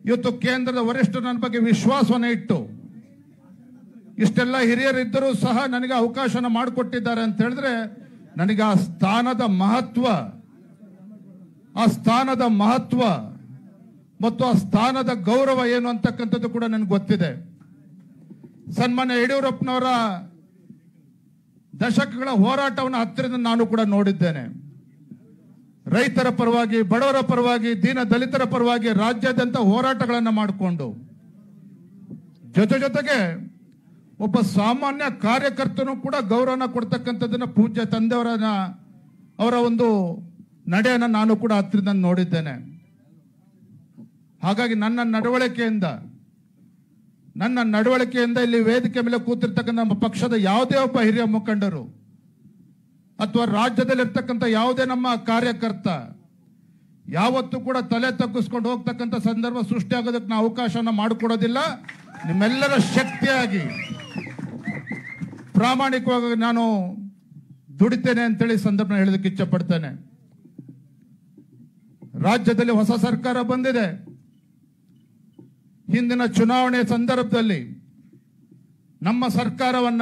ಇವತ್ತು ಕೇಂದ್ರದ ವರಿಷ್ಠರು ನನ್ನ ಬಗ್ಗೆ ವಿಶ್ವಾಸವನ್ನ ಇಟ್ಟು ಇಷ್ಟೆಲ್ಲ ಹಿರಿಯರಿದ್ದರೂ ಸಹ ನನಗೆ ಅವಕಾಶನ ಮಾಡಿಕೊಟ್ಟಿದ್ದಾರೆ ಅಂತ ಹೇಳಿದ್ರೆ ನನಗೆ ಆ ಸ್ಥಾನದ ಮಹತ್ವ ಆ ಸ್ಥಾನದ ಮಹತ್ವ ಮತ್ತು ಆ ಸ್ಥಾನದ ಗೌರವ ಏನು ಅಂತಕ್ಕಂಥದ್ದು ಕೂಡ ನನಗೆ ಗೊತ್ತಿದೆ ಸನ್ಮಾನ್ಯ ಯಡಿಯೂರಪ್ಪನವರ ದಶಕಗಳ ಹೋರಾಟವನ್ನು ಹತ್ತಿರದಿಂದ ನಾನು ಕೂಡ ನೋಡಿದ್ದೇನೆ ರೈತರ ಪರವಾಗಿ ಬಡವರ ಪರವಾಗಿ ದೀನ ದಲಿತರ ಪರವಾಗಿ ರಾಜ್ಯಾದ್ಯಂತ ಹೋರಾಟಗಳನ್ನು ಮಾಡಿಕೊಂಡು ಜೊತೆ ಜೊತೆಗೆ ಒಬ್ಬ ಸಾಮಾನ್ಯ ಕಾರ್ಯಕರ್ತನು ಕೂಡ ಗೌರವನ ಕೊಡ್ತಕ್ಕಂಥದ್ದನ್ನ ಪೂಜ್ಯ ತಂದೆಯವರನ್ನ ಅವರ ಒಂದು ನಡೆಯನ್ನು ನಾನು ಕೂಡ ಹತ್ತಿರದಿಂದ ನೋಡಿದ್ದೇನೆ ಹಾಗಾಗಿ ನನ್ನ ನಡವಳಿಕೆಯಿಂದ ನನ್ನ ನಡವಳಿಕೆಯಿಂದ ಇಲ್ಲಿ ವೇದಿಕೆ ಮೇಲೆ ಕೂತಿರ್ತಕ್ಕಂಥ ನಮ್ಮ ಪಕ್ಷದ ಯಾವುದೇ ಒಬ್ಬ ಹಿರಿಯ ಮುಖಂಡರು ಅಥವಾ ರಾಜ್ಯದಲ್ಲಿರ್ತಕ್ಕಂಥ ಯಾವುದೇ ನಮ್ಮ ಕಾರ್ಯಕರ್ತ ಯಾವತ್ತೂ ಕೂಡ ತಲೆ ತಗ್ಗಿಸ್ಕೊಂಡು ಹೋಗ್ತಕ್ಕಂಥ ಸಂದರ್ಭ ಸೃಷ್ಟಿಯಾಗೋದಕ್ಕೆ ನಾವು ಅವಕಾಶನ ಮಾಡಿಕೊಡೋದಿಲ್ಲ ನಿಮ್ಮೆಲ್ಲರ ಶಕ್ತಿಯಾಗಿ ಪ್ರಾಮಾಣಿಕವಾಗಿ ನಾನು ದುಡಿತೇನೆ ಅಂತೇಳಿ ಸಂದರ್ಭ ಹೇಳೋದಕ್ಕೆ ಇಚ್ಛಪಡ್ತೇನೆ ರಾಜ್ಯದಲ್ಲಿ ಹೊಸ ಸರ್ಕಾರ ಬಂದಿದೆ ಹಿಂದಿನ ಚುನಾವಣೆ ಸಂದರ್ಭದಲ್ಲಿ ನಮ್ಮ ಸರ್ಕಾರವನ್ನ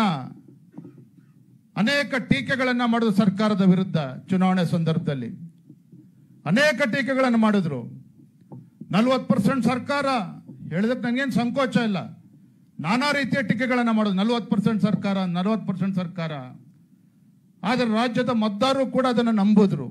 ಅನೇಕ ಟೀಕೆಗಳನ್ನ ಮಾಡಿದ್ರು ಸರ್ಕಾರದ ವಿರುದ್ಧ ಚುನಾವಣೆ ಸಂದರ್ಭದಲ್ಲಿ ಅನೇಕ ಟೀಕೆಗಳನ್ನು ಮಾಡಿದ್ರು ನಲ್ವತ್ತು ಪರ್ಸೆಂಟ್ ಸರ್ಕಾರ ಹೇಳಿದಕ್ಕೆ ನನಗೇನು ಸಂಕೋಚ ಇಲ್ಲ ನಾನಾ ರೀತಿಯ ಟೀಕೆಗಳನ್ನು ಮಾಡೋದು ನಲ್ವತ್ತು ಪರ್ಸೆಂಟ್ ಸರ್ಕಾರ ನಲ್ವತ್ತು ಪರ್ಸೆಂಟ್ ಸರ್ಕಾರ ಆದರೆ ರಾಜ್ಯದ ಮತದಾರರು ಕೂಡ ಅದನ್ನು ನಂಬಿದ್ರು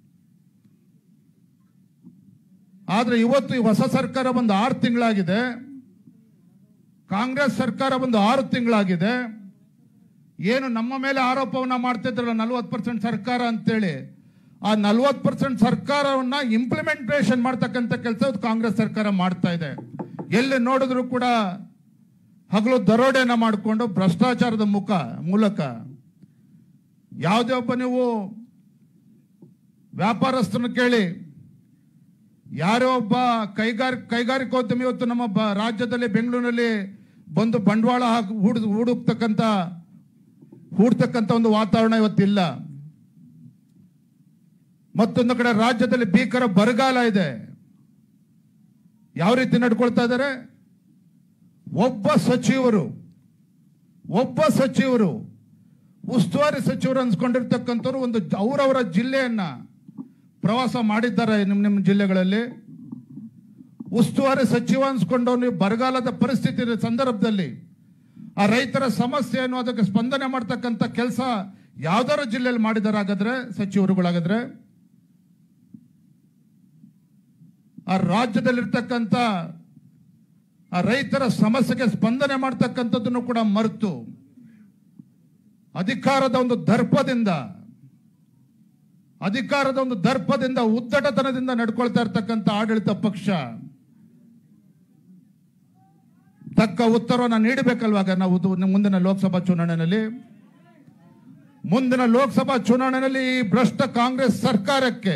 ಆದ್ರೆ ಇವತ್ತು ಈ ಹೊಸ ಸರ್ಕಾರ ಬಂದು ಆರು ತಿಂಗಳಾಗಿದೆ ಕಾಂಗ್ರೆಸ್ ಸರ್ಕಾರ ಬಂದು ಆರು ತಿಂಗಳಾಗಿದೆ ಏನು ನಮ್ಮ ಮೇಲೆ ಆರೋಪವನ್ನ ಮಾಡ್ತಿದ್ರಲ್ಲ ನಲ್ವತ್ತು ಪರ್ಸೆಂಟ್ ಸರ್ಕಾರ ಅಂತೇಳಿ ಆ ನಲ್ವತ್ತು ಪರ್ಸೆಂಟ್ ಸರ್ಕಾರವನ್ನ ಇಂಪ್ಲಿಮೆಂಟೇಷನ್ ಮಾಡ್ತಕ್ಕಂಥ ಕೆಲಸ ಕಾಂಗ್ರೆಸ್ ಸರ್ಕಾರ ಮಾಡ್ತಾ ಇದೆ ಎಲ್ಲಿ ನೋಡಿದ್ರು ಕೂಡ ಹಗಲು ದರೋಡೆಯನ್ನ ಮಾಡಿಕೊಂಡು ಭ್ರಷ್ಟಾಚಾರದ ಮುಖ ಮೂಲಕ ಯಾವುದೇ ಒಬ್ಬ ನೀವು ವ್ಯಾಪಾರಸ್ಥನ ಕೇಳಿ ಯಾರೋ ಒಬ್ಬ ಕೈಗಾರ ಕೈಗಾರಿಕೋದ್ಯಮಿ ಇವತ್ತು ನಮ್ಮ ಬ- ರಾಜ್ಯದಲ್ಲಿ ಬೆಂಗಳೂರಿನಲ್ಲಿ ಬಂದು ಬಂಡವಾಳ ಹಾಕಿ ಹೂಡ್ ಹೂಡುಕ್ತಕ್ಕಂಥ ಹೂಡ್ತಕ್ಕಂಥ ಒಂದು ವಾತಾವರಣ ಇವತ್ತಿಲ್ಲ ಮತ್ತೊಂದು ಕಡೆ ರಾಜ್ಯದಲ್ಲಿ ಭೀಕರ ಬರಗಾಲ ಇದೆ ಯಾವ ರೀತಿ ನಡ್ಕೊಳ್ತಾ ಇದ್ದಾರೆ ಒಬ್ಬ ಸಚಿವರು ಒಬ್ಬ ಸಚಿವರು ಉಸ್ತುವಾರಿ ಸಚಿವರು ಅನ್ಸ್ಕೊಂಡಿರ್ತಕ್ಕಂಥವ್ರು ಒಂದು ಜ- ಅವರವರ ಜಿಲ್ಲೆಯನ್ನ ಪ್ರವಾಸ ಮಾಡಿದ್ದಾರೆ ನಿಮ್ಮ ನಿಮ್ಮ ಜಿಲ್ಲೆಗಳಲ್ಲಿ ಉಸ್ತುವಾರಿ ಸಚಿವ ಅನ್ಸ್ಕೊಂಡವ್ರು ಬರಗಾಲದ ಪರಿಸ್ಥಿತಿ ಇರೋ ಸಂದರ್ಭದಲ್ಲಿ ಆ ರೈತರ ಸಮಸ್ಯೆಯನ್ನು ಅದಕ್ಕೆ ಸ್ಪಂದನೆ ಮಾಡ್ತಕ್ಕಂಥ ಕೆಲಸ ಯಾವ್ದಾರ ಜಿಲ್ಲೆಯಲ್ಲಿ ಮಾಡಿದಾರೆ ಹಾಗಾದ್ರೆ ಸಚಿವರುಗಳಾಗಾದ್ರೆ ಆ ರಾಜ್ಯದಲ್ಲಿರ್ತಕ್ಕಂಥ ಆ ರೈತರ ಸಮಸ್ಯೆಗೆ ಸ್ಪಂದನೆ ಮಾಡ್ತಕ್ಕಂಥದ್ದನ್ನು ಕೂಡ ಮರೆತು ಅಧಿಕಾರದ ಒಂದು ದರ್ಪದಿಂದ ಅಧಿಕಾರದ ಒಂದು ದರ್ಪದಿಂದ ಉದ್ದಟತನದಿಂದ ನಡ್ಕೊಳ್ತಾ ಇರ್ತಕ್ಕಂಥ ಆಡಳಿತ ಪಕ್ಷ ತಕ್ಕ ಉತ್ತರವನ್ನು ನೀಡಬೇಕಲ್ವಾಗ ನಾವು ಇದು ಮುಂದಿನ ಲೋಕಸಭಾ ಚುನಾವಣೆಯಲ್ಲಿ ಮುಂದಿನ ಲೋಕಸಭಾ ಚುನಾವಣೆಯಲ್ಲಿ ಈ ಭ್ರಷ್ಟ ಕಾಂಗ್ರೆಸ್ ಸರ್ಕಾರಕ್ಕೆ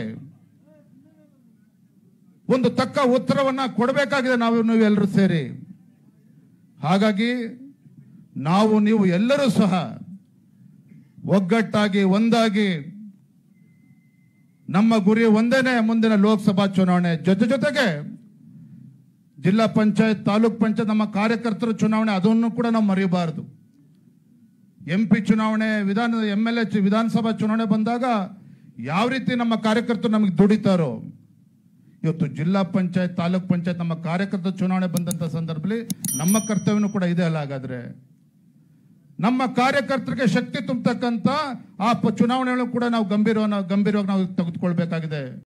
ಒಂದು ತಕ್ಕ ಉತ್ತರವನ್ನ ಕೊಡಬೇಕಾಗಿದೆ ನಾವು ನೀವೆಲ್ಲರೂ ಸೇರಿ ಹಾಗಾಗಿ ನಾವು ನೀವು ಎಲ್ಲರೂ ಸಹ ಒಗ್ಗಟ್ಟಾಗಿ ಒಂದಾಗಿ ನಮ್ಮ ಗುರಿ ಒಂದೇನೆ ಮುಂದಿನ ಲೋಕಸಭಾ ಚುನಾವಣೆ ಜೊತೆ ಜೊತೆಗೆ ಜಿಲ್ಲಾ ಪಂಚಾಯತ್ ತಾಲೂಕ್ ಪಂಚಾಯತ್ ನಮ್ಮ ಕಾರ್ಯಕರ್ತರ ಚುನಾವಣೆ ಅದನ್ನು ಕೂಡ ನಾವು ಮರೆಯಬಾರದು ಎಂ ಪಿ ಚುನಾವಣೆ ವಿಧಾನ ಎಂ ಎಲ್ ಎ ವಿಧಾನಸಭಾ ಚುನಾವಣೆ ಬಂದಾಗ ಯಾವ ರೀತಿ ನಮ್ಮ ಕಾರ್ಯಕರ್ತರು ನಮಗೆ ದುಡಿತಾರೋ ಇವತ್ತು ಜಿಲ್ಲಾ ಪಂಚಾಯತ್ ತಾಲೂಕ್ ಪಂಚಾಯತ್ ನಮ್ಮ ಕಾರ್ಯಕರ್ತರ ಚುನಾವಣೆ ಬಂದಂತ ಸಂದರ್ಭದಲ್ಲಿ ನಮ್ಮ ಕರ್ತವ್ಯನೂ ಕೂಡ ಇದೆ ಅಲ್ಲ ಹಾಗಾದ್ರೆ ನಮ್ಮ ಕಾರ್ಯಕರ್ತರಿಗೆ ಶಕ್ತಿ ತುಂಬತಕ್ಕಂತ ಆ ಪ- ಚುನಾವಣೆಗಳನ್ನು ಕೂಡ ನಾವು ಗಂಭೀರವಾಗಿ ಗಂಭೀರವಾಗಿ ನಾವು ತೆಗೆದುಕೊಳ್ಬೇಕಾಗಿದೆ